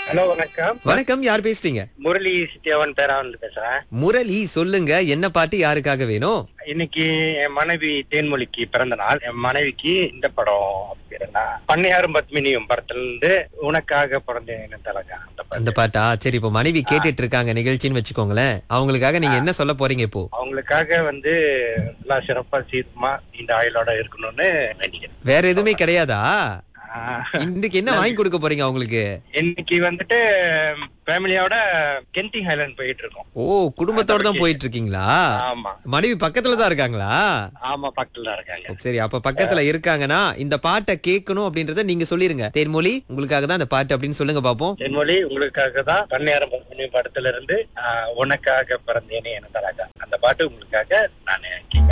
hello வணக்கம் வணக்கம் யார் பேசுறீங்க முரளி சித்தியாவன் பேராவன் பேசுறேன் முரளி சொல்லுங்க என்ன பாட்டு யாருக்காக வேணும் இன்னைக்கு என் மனைவி தேன்மொழிக்கு பிறந்த நாள் என் மனைவிக்கு இந்த படம் பேர் என்ன பண்ணையாரும் பத்மினியும் படத்துல இருந்து உனக்காக பிறந்தேன் தலகா அந்த அந்த பாட்டு பாட்டா சரி இப்போ மனைவி கேட்டுட்டு இருக்காங்க நிகழ்ச்சின்னு வச்சுக்கோங்களேன் அவங்களுக்காக நீங்க என்ன சொல்ல போறீங்க இப்போ அவங்களுக்காக வந்து நல்லா சிறப்பா சீர்மா இந்த ஆயுளோட இருக்கணும்னு வேண்டிக்கிறேன் வேற எதுவுமே கிடையாதா ஆஹ், இன்னைக்கு என்ன வாங்கி கொடுக்க போறீங்க அவங்களுக்கு இன்னைக்கு வந்துட்டு ஃபேமிலியோட கென்டி ஹைலாண்ட் போயிட்டு இருக்கோம் ஓ குடும்பத்தோட தான் போயிட்டு இருக்கீங்களா ஆமா மனைவி பக்கத்துல தான் இருக்காங்களா ஆமா பக்கத்துல தான் இருக்காங்க சரி அப்ப பக்கத்துல இருக்காங்கன்னா இந்த பாட்டை கேட்கணும் அப்படின்றத நீங்க சொல்லிருங்க தேன்மொழி உங்களுக்காக தான் அந்த பாட்டு அப்படின்னு சொல்லுங்க பாப்போம் தென்மொழி உங்களுக்காக தான் பண்ணையாரம் பத்மினி படத்துல இருந்து ஆஹ், உனக்காக பிறந்தேனே என தலகா அந்த பாட்டு உங்களுக்காக நான்